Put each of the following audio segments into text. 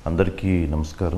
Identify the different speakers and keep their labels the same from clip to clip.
Speaker 1: అందరికీ నమస్కారం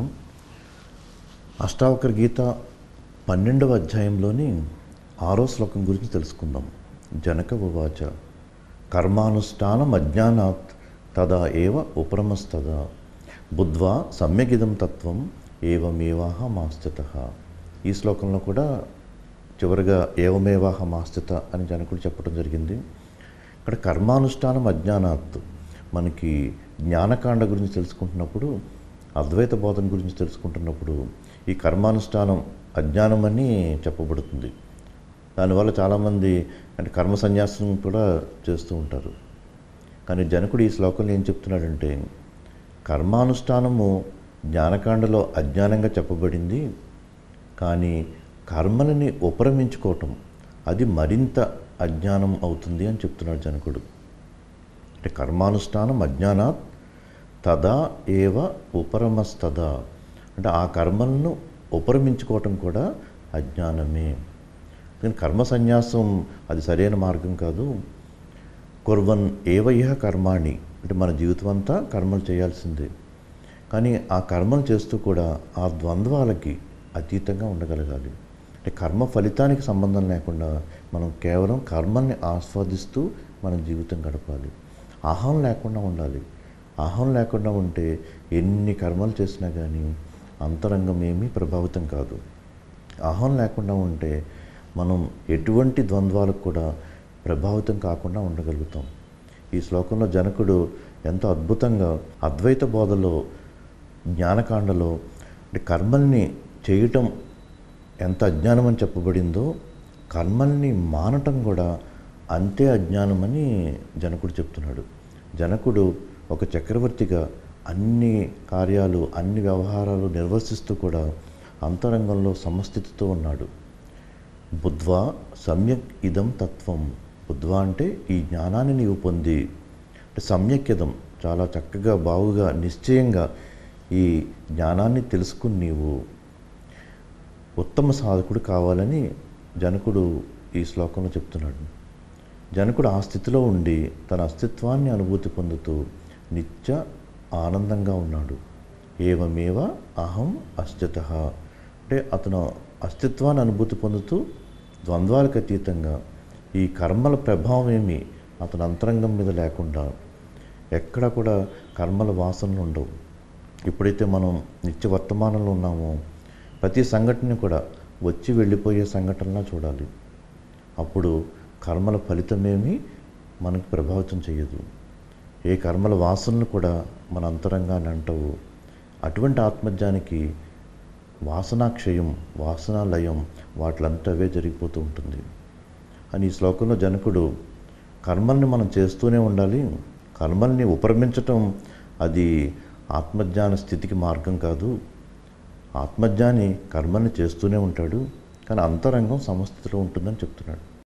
Speaker 1: అష్టావకర గీత పన్నెండవ అధ్యాయంలోని ఆరో శ్లోకం గురించి తెలుసుకుందాం జనక ఉవాచ కర్మానుష్ఠానం అజ్ఞానాత్ తదా ఏవ ఉపరమస్తదా బుద్ధ్వా సమ్యగిదం తత్వం ఏవమేవాహ మాస్థిత ఈ శ్లోకంలో కూడా చివరిగా ఏవమేవాహ మాస్థిత అని జనకుడు చెప్పడం జరిగింది ఇక్కడ కర్మానుష్ఠానం అజ్ఞానాత్ మనకి జ్ఞానకాండ గురించి తెలుసుకుంటున్నప్పుడు అద్వైత బోధన గురించి తెలుసుకుంటున్నప్పుడు ఈ కర్మానుష్ఠానం అజ్ఞానం అని చెప్పబడుతుంది దానివల్ల చాలామంది అంటే కర్మ సన్యాసం కూడా చేస్తూ ఉంటారు కానీ జనకుడు ఈ శ్లోకంలో ఏం చెప్తున్నాడంటే కర్మానుష్ఠానము జ్ఞానకాండలో అజ్ఞానంగా చెప్పబడింది కానీ కర్మలని ఉపరమించుకోవటం అది మరింత అజ్ఞానం అవుతుంది అని చెప్తున్నాడు జనకుడు అంటే కర్మానుష్ఠానం అజ్ఞానాత్ తదా ఏవ ఉపరమస్తదా అంటే ఆ కర్మలను ఉపరమించుకోవటం కూడా అజ్ఞానమే కానీ కర్మ సన్యాసం అది సరైన మార్గం కాదు కుర్వన్ ఏవ ఇహ కర్మాణి అంటే మన జీవితం అంతా కర్మలు చేయాల్సిందే కానీ ఆ కర్మలు చేస్తూ కూడా ఆ ద్వంద్వాలకి అతీతంగా ఉండగలగాలి అంటే కర్మ ఫలితానికి సంబంధం లేకుండా మనం కేవలం కర్మల్ని ఆస్వాదిస్తూ మన జీవితం గడపాలి అహం లేకుండా ఉండాలి అహం లేకుండా ఉంటే ఎన్ని కర్మలు చేసినా కానీ అంతరంగం ఏమీ ప్రభావితం కాదు అహం లేకుండా ఉంటే మనం ఎటువంటి ద్వంద్వాలకు కూడా ప్రభావితం కాకుండా ఉండగలుగుతాం ఈ శ్లోకంలో జనకుడు ఎంతో అద్భుతంగా అద్వైత బోధలో జ్ఞానకాండలో అంటే కర్మల్ని చేయటం ఎంత అజ్ఞానం అని చెప్పబడిందో కర్మల్ని మానటం కూడా అంతే అజ్ఞానమని జనకుడు చెప్తున్నాడు జనకుడు ఒక చక్రవర్తిగా అన్ని కార్యాలు అన్ని వ్యవహారాలు నిర్వర్తిస్తూ కూడా అంతరంగంలో సమస్థితితో ఉన్నాడు బుద్ధ్వా సమ్యక్ ఇదం తత్వం బుద్ధ్వా అంటే ఈ జ్ఞానాన్ని నీవు పొంది అంటే సమ్యక్ ఇదం చాలా చక్కగా బావుగా నిశ్చయంగా ఈ జ్ఞానాన్ని తెలుసుకుని నీవు ఉత్తమ సాధకుడు కావాలని జనకుడు ఈ శ్లోకంలో చెప్తున్నాడు జనకుడు ఆ స్థితిలో ఉండి తన అస్తిత్వాన్ని అనుభూతి పొందుతూ నిత్య ఆనందంగా ఉన్నాడు ఏవమేవ అహం అస్తిత అంటే అతను అస్తిత్వాన్ని అనుభూతి పొందుతూ ద్వంద్వాలకు అతీతంగా ఈ కర్మల ప్రభావం ఏమి అతని అంతరంగం మీద లేకుండా ఎక్కడ కూడా కర్మల వాసనలు ఉండవు ఎప్పుడైతే మనం నిత్య వర్తమానంలో ఉన్నామో ప్రతి సంఘటన కూడా వచ్చి వెళ్ళిపోయే సంఘటనలా చూడాలి అప్పుడు కర్మల ఫలితమేమి మనకు ప్రభావితం చేయదు ఏ కర్మల వాసనలు కూడా మన అంతరంగాన్ని అంటవు అటువంటి ఆత్మజ్ఞానికి వాసనాక్షయం వాసనాలయం వాటిలంతా అవే జరిగిపోతూ ఉంటుంది అని ఈ శ్లోకంలో జనకుడు కర్మల్ని మనం చేస్తూనే ఉండాలి కర్మల్ని ఉపరమించటం అది ఆత్మజ్ఞాన స్థితికి మార్గం కాదు ఆత్మజ్ఞాని కర్మల్ని చేస్తూనే ఉంటాడు కానీ అంతరంగం సమస్థితిలో ఉంటుందని చెప్తున్నాడు